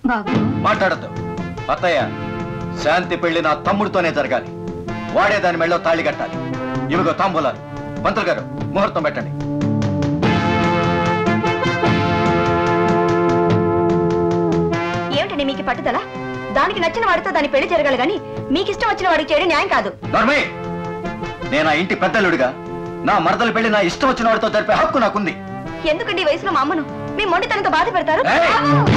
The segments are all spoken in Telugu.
బాబు మాట్లాడద్దు అత్తయ్య శాంతి పెళ్లి నా తమ్ముడితోనే జరగాలి వాడే దాని మెళ్ళో తాళి కట్టాలి ఇవిగో తాంబూలాలు పంతులు గారు ముహూర్తం పెట్టండి ఏమిటండి మీకు ఈ పట్టుదల దానికి నచ్చిన వాడితో దాని పెళ్లి జరగాలి గాని మీకు ఇష్టం వచ్చిన వాడికి చేయడం న్యాయం కాదు నర్మే నేను ఆ ఇంటి పెద్దలుడిగా నా మరదల పెళ్లి నా ఇష్టం వచ్చిన వాడితో జరిపే హక్కు నాకుంది ఎందుకండి ఈ వయసులో మా అమ్మను మీ మొండితనంతో బాధ పెడతారు ఏయ్!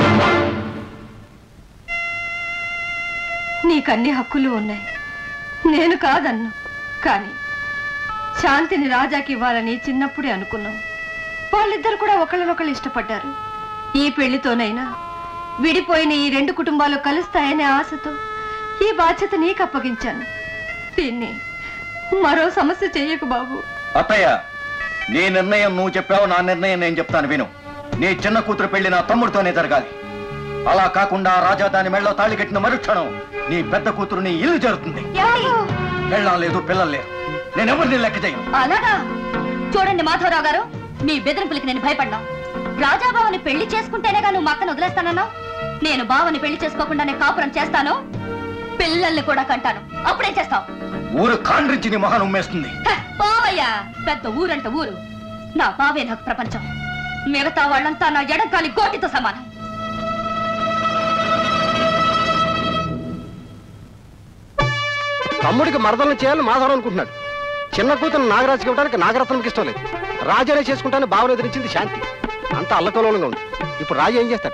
నీకన్ని హక్కులు ఉన్నాయి నేను కాదన్ను కానీ శాంతిని రాజాకి ఇవ్వాలని చిన్నప్పుడే అనుకున్నాం వాళ్ళిద్దరు కూడా ఒకళ్ళనొకళ్ళు ఇష్టపడ్డారు ఈ పెళ్లితోనైనా విడిపోయిన ఈ రెండు కుటుంబాలు కలుస్తాయనే ఆశతో ఈ బాధ్యత నీకు అప్పగించాను దీన్ని మరో సమస్య చెయ్యకు బాబు అత్తయ్య నీ నిర్ణయం నువ్వు చెప్పావు నా నిర్ణయం నేను చెప్తాను విను నీ చిన్న కూతురు పెళ్లి నా తమ్ముడితోనే జరగాలి అలా కాకుండా రాజా దాని మెళ్ళో తాళి కట్టిన మరుక్షణం నీ పెద్ద కూతురు నీ ఇల్లు చేరుతుంది పెళ్ళం లేదు పిల్లలు లేరు నేను ఎవరిని లెక్క చేయను అలాగా చూడండి మాధవరావు గారు మీ బెదిరింపులకి నేను భయపడ్డా రాజాబావని పెళ్లి చేసుకుంటేనే నువ్వు మా అక్కను వదిలేస్తానన్నావు నేను బావని పెళ్లి చేసుకోకుండానే కాపురం చేస్తాను పిల్లల్ని కూడా కంటాను అప్పుడేం చేస్తావు ఊరు కాండ్రించి నీ మొహం ఉమ్మేస్తుంది హ, పోవయ్యా పెద్ద ఊరంట ఊరు నా బావే నాకు ప్రపంచం మిగతా వాళ్ళంతా నా ఎడంకాలి గోటితో సమానం తమ్ముడికి మరదలను చేయాలని మాధవరం అనుకుంటున్నాడు చిన్న కూతురు నాగరాజుకి ఇవ్వడానికి నాగరత్నంకి ఇష్టం లేదు రాజానే చేసుకుంటాను భావన ఎదిరించింది శాంతి అంత అల్లకలోలంగా ఉంది ఇప్పుడు రాజు ఏం చేస్తాడు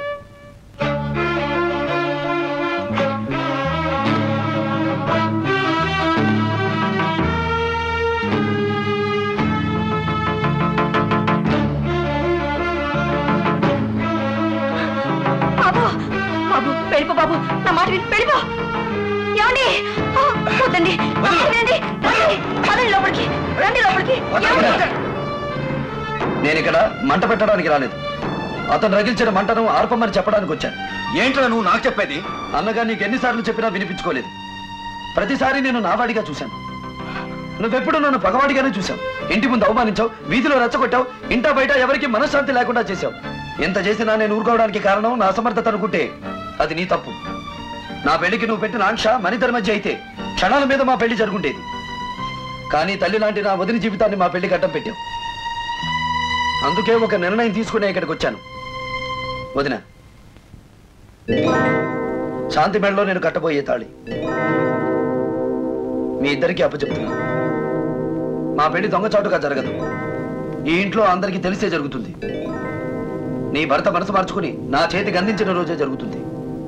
బాబు బాబు వెళ్ళిపో బాబు నా మాట విని వెళ్ళిపో ఏమండి ఆ, వద్దండి రండి రండి పదండి లోపలికి రండి లోపలికి ఏమండి? నేను ఇక్కడ మంట పెట్టడానికి రాలేదు అతను రగిల్చిన మంటను ఆర్పమని చెప్పడానికి వచ్చాను ఏంట్రా నువ్వు నాకు చెప్పేది అన్నగా నీకు ఎన్నిసార్లు చెప్పినా వినిపించుకోలేదు ప్రతిసారి నేను నావాడిగా చూశాను నువ్వెప్పుడు నన్ను పగవాడిగానే చూశావు ఇంటి ముందు అవమానించావు వీధిలో రెచ్చగొట్టావు ఇంటా బయట ఎవరికి మనశ్శాంతి లేకుండా చేశావు ఎంత చేసినా నేను ఊరుకోవడానికి కారణం నా అసమర్థత అనుకుంటే అది నీ తప్పు నా పెళ్లికి నువ్వు పెట్టిన ఆంక్ష మనిద్దరి మధ్య అయితే క్షణాల మీద మా పెళ్లి జరుగుండేది కానీ తల్లి లాంటి నా వదిన జీవితాన్ని మా పెళ్లి గడ్డం పెట్టావు అందుకే ఒక నిర్ణయం తీసుకునే ఇక్కడికి వచ్చాను వదిన శాంతి మెడలో నేను కట్టబోయే తాళి మీ ఇద్దరికి అప్పచెప్తున్నా మా పెళ్లి దొంగచాటుగా జరగదు ఈ ఇంట్లో అందరికీ తెలిసే జరుగుతుంది నీ భర్త మనసు మార్చుకుని నా చేతికి అందించిన రోజే జరుగుతుంది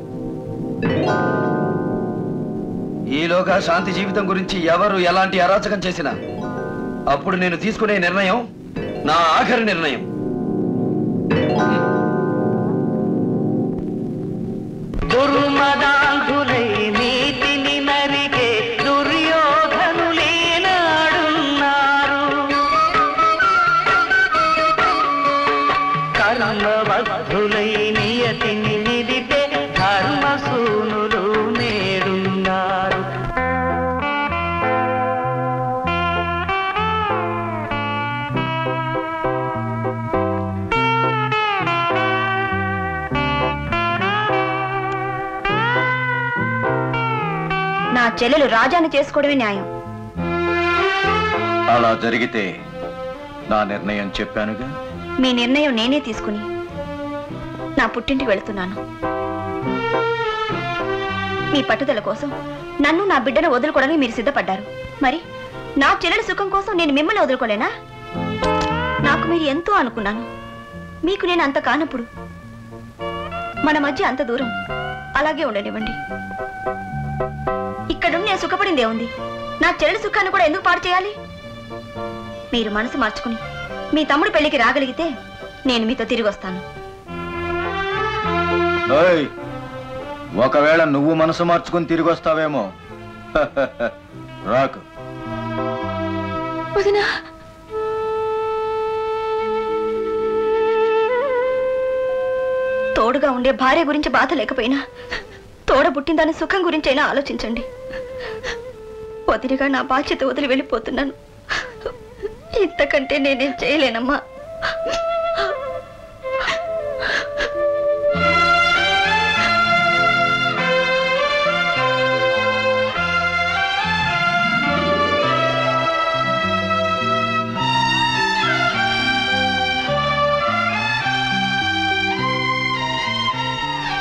ఈలోగా శాంతి జీవితం గురించి ఎవరు ఎలాంటి అరాచకం చేసినా అప్పుడు నేను తీసుకునే నిర్ణయం నా ఆఖరి నిర్ణయం దుర్మదాంధులై నీతిని నరికే దుర్యోధనులేనాడున్నారు కర్మబద్ధులై నియతిని నిలిపే ధర్మసూనులు నేడున్నారు నా చెల్లెలు రాజాని చేసుకోవడమే న్యాయం అలా జరిగితే నా నిర్ణయం చెప్పానుగా మీ నిర్ణయం నేనే తీసుకుని నా పుట్టింటికి వెళుతున్నాను మీ పట్టుదల కోసం నన్ను నా బిడ్డను వదులుకోవడానికి మీరు సిద్ధపడ్డారు మరి నా చెల్లెల సుఖం కోసం నేను మిమ్మల్ని వదులుకోలేనా నాకు మీరు ఎంతో అనుకున్నాను మీకు నేను అంత కానప్పుడు మన మధ్య అంత దూరం అలాగే ఉండనివ్వండి ఇక్కడుండి నేను సుఖపడిందే ఉంది నా చెల్లెల సుఖాన్ని కూడా ఎందుకు పాడు చేయాలి మీరు మనసు మార్చుకుని మీ తమ్ముడు పెళ్లికి రాగలిగితే నేను మీతో తిరిగి వస్తాను ఓయ్ ఒకవేళ నువ్వు మనసు మార్చుకుని తిరిగి వస్తావేమో రాకు వదినా తోడుగా ఉండే భార్య గురించి బాధ లేకపోయినా తోడ పుట్టిన దాని సుఖం గురించైనా ఆలోచించండి వదిలిగా నా బాధ్యత వదిలి వెళ్ళిపోతున్నాను ఇంతకంటే నేనేం చేయలేనమ్మా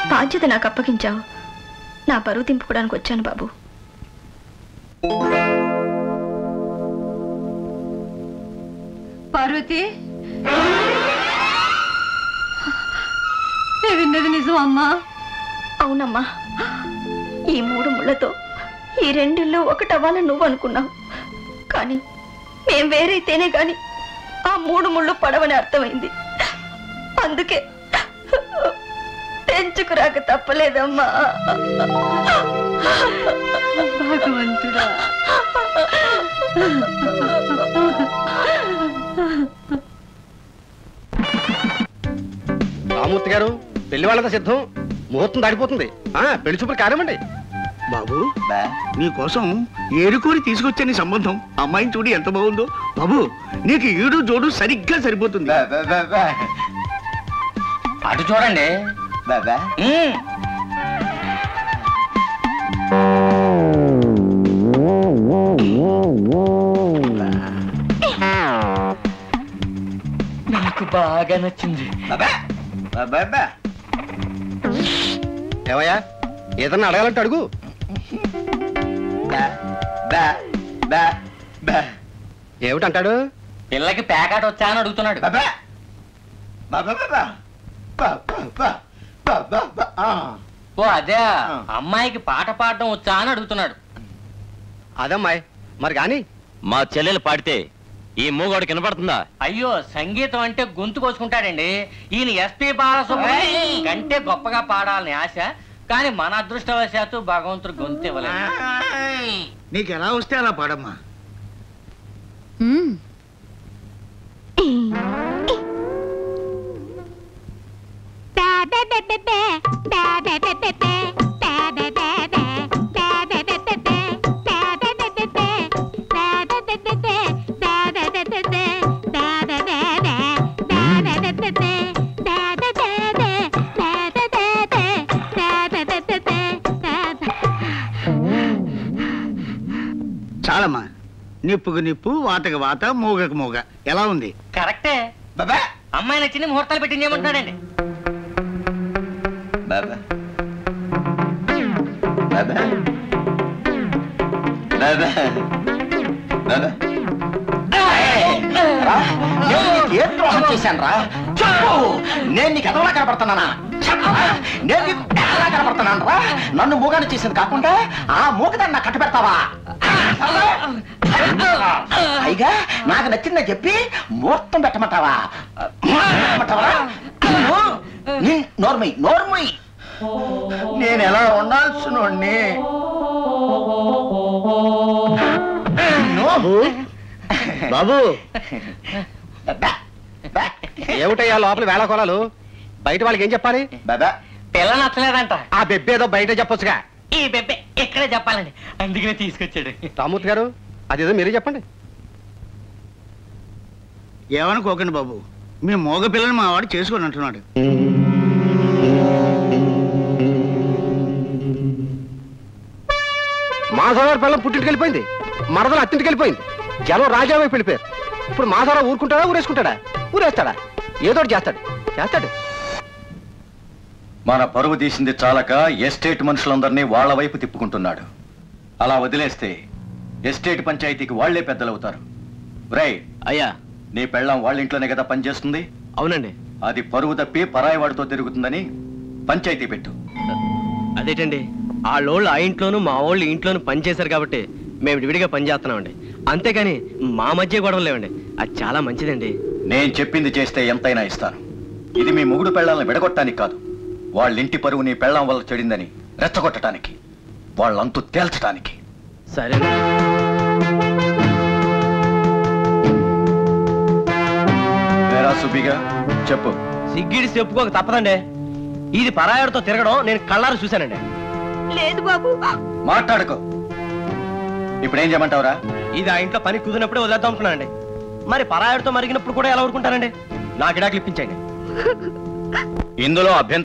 బాధ్యత నాకు అప్పగించావు నా బరువు దింపుకోవడానికి వచ్చాను బాబు పార్వతి నేను విన్నది నిజం అమ్మా అవునమ్మా ఈ మూడు ముళ్ళతో ఈ రెండిళ్ళు ఒకటవ్వాలని నువ్వు అనుకున్నావు కానీ మేం వేరైతేనే గాని ఆ మూడు ముళ్ళు పడవని అర్థమైంది అందుకే తెంచుకురాక తప్పలేదమ్మా భగవంతుడా రామూర్తి గారు పెళ్లి వాళ్ళంతా సిద్ధం ముహూర్తం దాటిపోతుంది ఆ పెళ్లి చూపులు కానివ్వండి బాబు నీకోసం ఏరుకోరి తీసుకొచ్చే నీ సంబంధం అమ్మాయిని చూడు ఎంత బాగుందో బాబు నీకు ఈడు జోడు సరిగ్గా సరిపోతుంది అటు చూడండి మ్మ్. నాకు బాగా నచ్చింది ఏమయ్యా ఏదన్నా అడగాలంటే అడుగు ఏమిటంటాడు పిల్లకి ప్యాకెట్ వచ్చా అని అడుగుతున్నాడు ఓ అదే అమ్మాయికి పాట పాడడం వచ్చా అని అడుగుతున్నాడు అదమ్మాయి మరి కానీ మా చెల్లెలు పాడితే ఈ మూగోడు కనపడుతుందా అయ్యో సంగీతం అంటే గొంతు కోసుకుంటాడండి ఈయన ఎస్పి బాలసుబ్రహ్మణ్యం కంటే గొప్పగా పాడాలని ఆశ కానీ మన అదృష్టవశాత్తు భగవంతుడు గొంతు ఇవ్వలేదు నీకు ఎలా వస్తే అలా పాడమ్మా చాలమ్మా నిప్పుకు నిప్పు వాతకు వాత మూగకు మూగ ఎలా ఉంది కరెక్టే అమ్మాయి నచ్చింది ముహూర్తాలు పెట్టించేయమంటున్నాడండి ఏం ద్రోహం చేశాను రా చెప్పు నేను నీకు ఎదవలా కనపడుతున్నానా చెప్పు నేను నీకు ఎదవలా కనపడుతున్నాను రా నన్ను మూగాని చేసింది కాకుండా ఆ మూగదాన్ని నాకు కట్టు పెడతావా పైగా నాకు నచ్చిందని చెప్పి ముహూర్తం పెట్టమంటావా పెట్టమంటావా నోర్మై నోర్మై నేను ఎలా ఉండాల్సిన బాబు ఏమిటయ్యా లోపల వేళ కొలాలు బయట వాళ్ళకి ఏం చెప్పాలి బాబా పిల్ల నచ్చలేదంట ఆ బెబ్బేదో బయట చెప్పొచ్చుగా ఈ బెబ్బే ఇక్కడే చెప్పాలండి అందుకనే తీసుకొచ్చాడు రామూర్తి గారు అదేదో మీరే చెప్పండి ఏమనుకోకండి బాబు మీ మోగ పిల్లని మా వాడు చేసుకొని అంటున్నాడు మాధవరావు పిల్లలు పుట్టింటికి వెళ్ళిపోయింది మరదలు అత్తింటికి వెళ్ళిపోయింది జనం రాజా వైపు వెళ్ళిపోయారు ఇప్పుడు మాధవరావు ఊరుకుంటాడా ఊరేసుకుంటాడా ఊరేస్తాడా ఏదో ఒకటి చేస్తాడు చేస్తాడు మన పరువు తీసింది చాలక ఎస్టేట్ మనుషులందరినీ వాళ్ళ వైపు తిప్పుకుంటున్నాడు అలా వదిలేస్తే ఎస్టేట్ పంచాయతీకి వాళ్లే పెద్దలవుతారు రై అయ్యా నీ పెళ్ళాం వాళ్ళ ఇంట్లోనే కదా పనిచేస్తుంది అవునండి అది పరువు తప్పి పరాయి వాడితో తిరుగుతుందని పంచాయతీ పెట్టు అదేటండి వాళ్ళోళ్ళు ఆ ఇంట్లోనూ మా వాళ్ళు ఈ ఇంట్లోనూ పని చేశారు కాబట్టి మేము విడిగా పని చేస్తున్నామండి అంతేగాని మా మధ్య గొడవలు లేవండి అది చాలా మంచిదండి నేను చెప్పింది చేస్తే ఎంతైనా ఇస్తాను ఇది మీ మొగుడు పెళ్ళాలను విడగొట్టడానికి కాదు వాళ్ళ ఇంటి పరువు నీ పెళ్ళాం వల్ల చెడిందని రెచ్చగొట్టడానికి వాళ్ళంతు తేల్చడానికి సరే వేరా సుబ్బిగా చెప్పు సిగ్గిడి చెప్పుకోక తప్పదండి ఇది పరాయాడితో తిరగడం నేను కళ్ళారు చూశానండి లేదు బాబు మాట్లాడుకో ఇప్పుడేం చేయమంటావురా ఇది ఆ ఇంట్లో పని కుదిరినప్పుడే వదిలేద్దాం అనుకున్నానండి మరి పరాయాడితో మరిగినప్పుడు కూడా ఎలా ఊరుకుంటానండి నా గిడాకులు ఇప్పించండి ఇందులో అభ్యంతరం